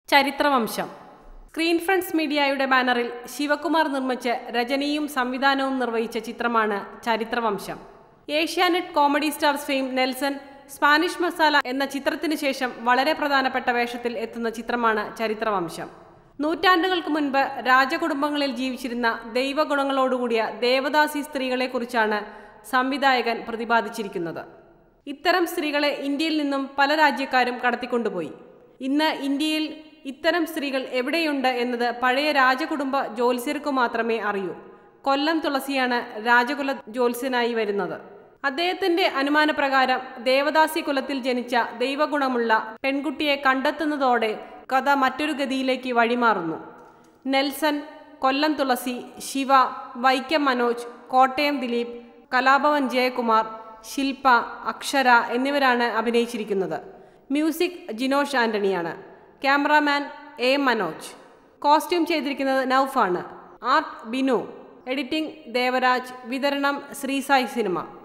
ചരിത്രവംശം screen friends മീഡിയയുടെ ബാനറിൽ ശിവകുമാർ നിർമ്മിച്ച് രചനയും സംവിധാനവും നിർവഹിച്ച ചിത്രമാണ് ചരിത്രവംശം Asianet comedy stars fame Nelson Spanish masala എന്ന ചിത്രത്തിനു ശേഷം വളരെ പ്രധാനപ്പെട്ട വേഷത്തിൽ എത്തുന്ന ചിത്രമാണ് ചരിത്രവംശം നൂറ്റാണ്ടുകൾക്ക് മുൻപ് രാജകുടുംബങ്ങളിൽ ജീവിച്ചിരുന്ന ദൈവഗുണങ്ങളോടുകൂടിയ ദേവദാസി സ്ത്രീകളെക്കുറിച്ചാണ് സംവിധായകൻ പ്രതിപാദിച്ചിരിക്കുന്നത് ഇത്തരം സ്ത്രീകളെ ഇന്ത്യയിൽ നിന്നും പല രാജ്യക്കാരും കടത്തിക്കൊണ്ടുപോയി ഇന്ന് ഇന്ത്യയിൽ ഇത്തരം സ്ത്രീകൾ എവിടെയുണ്ട് എന്നത് പഴയ രാജകുടുംബ ജ്യോത്സ്യർക്കു മാത്രമേ അറിയൂ കൊല്ലം തുളസിയാണ് രാജകുല ജ്യോത്സ്യനായി വരുന്നത് അദ്ദേഹത്തിന്റെ അനുമാനപ്രകാരം ദേവദാസി കുലത്തിൽ ജനിച്ച ദൈവഗുണമുള്ള പെൺകുട്ടിയെ കണ്ടെത്തുന്നതോടെ കഥ മറ്റൊരു ഗതിയിലേക്ക് വഴിമാറുന്നു നെൽസൺ കൊല്ലം തുളസി ശിവ വൈക്കം മനോജ് കോട്ടയം ദിലീപ് കലാഭവൻ ജയകുമാർ ശില്പ അക്ഷര എന്നിവരാണ് അഭിനയിച്ചിരിക്കുന്നത് മ്യൂസിക് ജിനോഷ് ആന്റണിയാണ് ക്യാമറാമാൻ എ മനോജ് കോസ്റ്റ്യൂം ചെയ്തിരിക്കുന്നത് നൌഫാണ് ആർട്ട് ബിനു എഡിറ്റിംഗ് ദേവരാജ് വിതരണം ശ്രീസായി സിനിമ